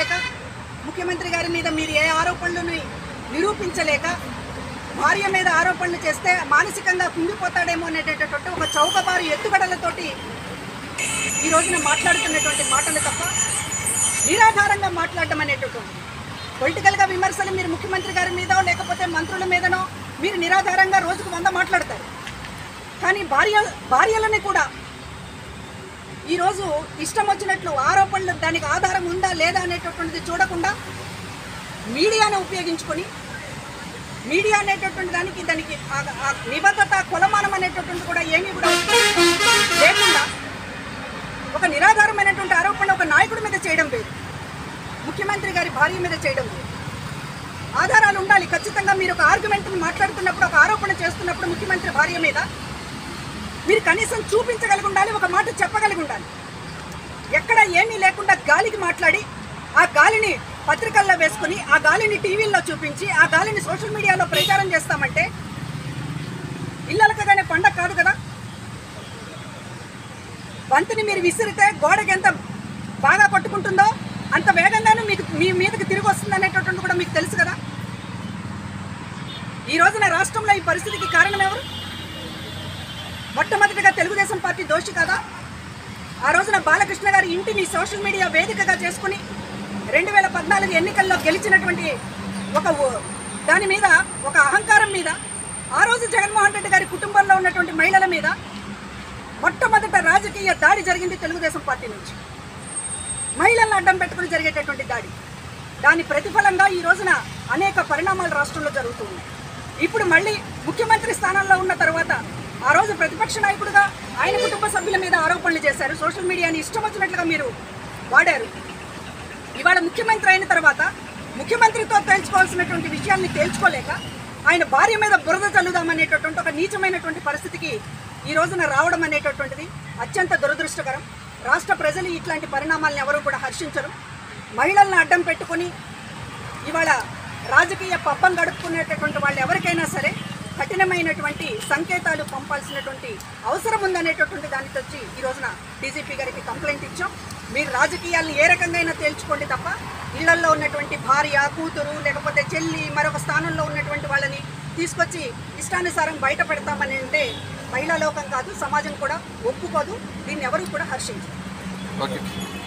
చూపించలేక ముఖ్యమంత్రి గారి మీద మీరు ఏ ఆరోపణలను నిరూపించలేక భార్య మీద ఆరోపణలు చేస్తే మానసికంగా కుంగిపోతాడేమో అనేటటువంటి ఒక చౌకబారు ఎత్తుగడలతోటి ఈ రోజున మాట్లాడుతున్నటువంటి మాటలు తప్ప నిరాధారంగా మాట్లాడడం అనేటటువంటి పొలిటికల్గా విమర్శలు మీరు ముఖ్యమంత్రి గారి మీదో లేకపోతే మంత్రుల మీదనో మీరు నిరాధారంగా రోజుకు వంద మాట్లాడతారు కానీ భార్య భార్యలని కూడా ఈరోజు ఇష్టం వచ్చినట్లు ఆరోపణలు దానికి ఆధారం ఉందా లేదా అనేటటువంటిది చూడకుండా మీడియాను ఉపయోగించుకొని మీడియా అనేటటువంటి దానికి దానికి ఆ- ఆ నిబద్ధత కొలమానం అనేటటువంటి కూడా ఏమీ కూడా లేకుండా ఒక నిరాధారమైనటువంటి ఆరోపణ ఒక నాయకుడి మీద చేయడం లేదు ముఖ్యమంత్రి గారి భార్య మీద చేయడం లేదు ఆధారాలు ఉండాలి ఖచ్చితంగా మీరు ఒక ఆర్గ్యుమెంట్ని మాట్లాడుతున్నప్పుడు ఒక ఆరోపణ చేస్తున్నప్పుడు ముఖ్యమంత్రి భార్య మీద మీరు కనీసం చూపించగలిగి ఉండాలి ఒక మాట చెప్పగలిగి ఉండాలి ఎక్కడ ఏమీ లేకుండా గాలికి మాట్లాడి ఆ గాలిని పత్రికల్లో వేసుకుని ఆ గాలిని టీవీల్లో చూపించి ఆ గాలిని సోషల్ మీడియాలో ప్రచారం చేస్తామంటే ఇళ్ళలకగానే పండగ కాదు కదా బంతిని మీరు విసిరితే గోడకి ఎంత బాగా కొట్టుకుంటుందో అంత వేగంగానే మీకు మీ మీదకి తిరిగి వస్తుంది అనేటటువంటి కూడా మీకు తెలుసు కదా ఈ రోజున రాష్ట్రంలో ఈ పరిస్థితికి కారణం ఎవరు మొట్టమొదటిగా తెలుగుదేశం పార్టీ దోషి కదా ఆ రోజున బాలకృష్ణ గారి ఇంటిని సోషల్ మీడియా వేదికగా చేసుకుని రెండు వేల పద్నాలుగు ఎన్నికల్లో గెలిచినటువంటి ఒక ఓ- దాని మీద ఒక అహంకారం మీద ఆ రోజు జగన్మోహన్ రెడ్డి గారి కుటుంబంలో ఉన్నటువంటి మహిళల మీద మొట్టమొదట రాజకీయ దాడి జరిగింది తెలుగుదేశం పార్టీ నుంచి మహిళలను అడ్డం పెట్టుకుని జరిగేటటువంటి దాడి దాని ప్రతిఫలంగా ఈ రోజున అనేక పరిణామాలు రాష్ట్రంలో జరుగుతూ ఉన్నాయి ఇప్పుడు మళ్ళీ ముఖ్యమంత్రి స్థానంలో ఉన్న తర్వాత ఆ రోజు ప్రతిపక్ష నాయకుడిగా ఆయన కుటుంబ సభ్యుల మీద ఆరోపణలు చేశారు సోషల్ మీడియాని ఇష్టం వచ్చినట్లుగా మీరు వాడారు ఇవాళ ముఖ్యమంత్రి అయిన తర్వాత ముఖ్యమంత్రితో తేల్చుకోవాల్సినటువంటి విషయాల్ని తేల్చుకోలేక ఆయన భార్య మీద బురద చల్లుదామనేటటువంటి ఒక నీచమైనటువంటి పరిస్థితికి ఈ రోజున రావడం అనేటటువంటిది అత్యంత దురదృష్టకరం రాష్ట్ర ప్రజలు ఇట్లాంటి పరిణామాలను ఎవరూ కూడా హర్షించరు మహిళలను అడ్డం పెట్టుకొని ఇవాళ రాజకీయ పబ్బం గడుపుకునేటటువంటి వాళ్ళు ఎవరికైనా సరే కఠినమైనటువంటి సంకేతాలు పంపాల్సినటువంటి అవసరం ఉందనేటటువంటి దానికి వచ్చి ఈ రోజున డీజీపీ గారికి కంప్లైంట్ ఇచ్చాం మీరు రాజకీయాలను ఏ రకంగా అయినా తేల్చుకోండి తప్ప ఇళ్లల్లో ఉన్నటువంటి భార్య కూతురు లేకపోతే చెల్లి మరొక స్థానంలో ఉన్నటువంటి వాళ్ళని తీసుకొచ్చి ఇష్టానుసారం బయట పెడతామని అంటే మహిళా లోకం కాదు సమాజం కూడా ఒప్పుకోదు దీన్ని ఎవరు కూడా హర్షించరు ఓకే